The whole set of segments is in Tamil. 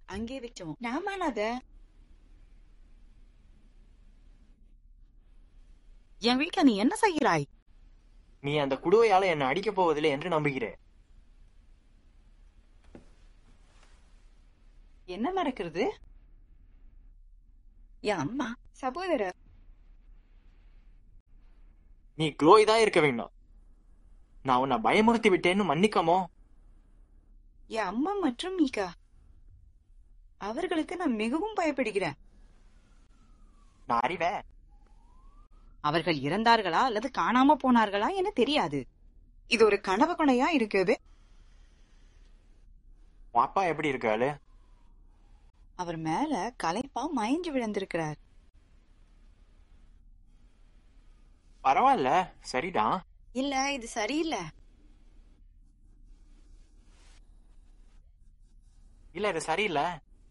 அங்கே விட்டோம் நாமானாத என் வீட்டுல நீ என்ன செய்கிறாய் நீ அந்த குடுவையால என்னை அடிக்கப் போவதில்லை என்று நம்புகிறேன் என்ன நடக்கிறது என் அம்மா சகோதரர் நீ க்ளோய் தான் இருக்க வேண்டும் நான் உன்னை பயமுறுத்தி விட்டேன்னு மன்னிக்கமோ என் அம்மா மற்றும் மீகா அவர்களுக்கு நான் மிகவும் பயப்படுகிறேன் நான் அறிவேன் அவர்கள் இறந்தார்களா அல்லது காணாம போனார்களா என தெரியாது இது ஒரு கனவு கொனையா இருக்குது உன் அப்பா எப்படி இருக்காரு அவர் மேல கலைப்பா மயஞ்சு விழுந்திருக்கிறார் பரவாயில்ல சரிதான் இல்ல இது சரியில்லை இல்ல இது சரியில்லை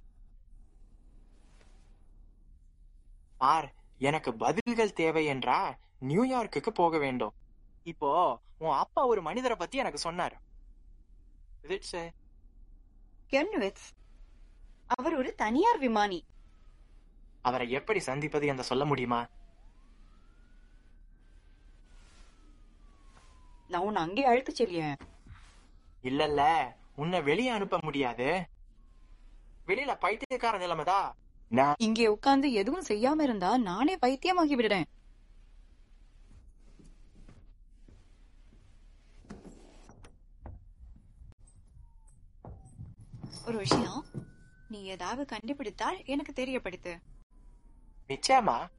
பார் எனக்கு பதில்கள் தேவை என்றா நியூயார்க்குக்கு போக வேண்டும் இப்போ உன் அப்பா ஒரு மனிதரை பத்தி எனக்கு சொன்னார் Is it, uh, கென்விட்ஸ் அவர் ஒரு தனியார் விமானி அவரை எப்படி சந்திப்பது என்று சொல்ல முடியுமா நான் உன்னை அங்கே அழைத்து செல்லியேன் இல்லல்ல உன்னை வெளியே அனுப்ப முடியாது வெளியில பைத்தியக்கார நிலைமைதா நான் இங்கே உட்கார்ந்து எதுவும் செய்யாம இருந்தா நானே பைத்தியமாகி விடுறேன் ஒரு விஷயம் நீ ஏதாவது கண்டுபிடித்தால் எனக்கு தெரியப்படுத்து நிச்சயமா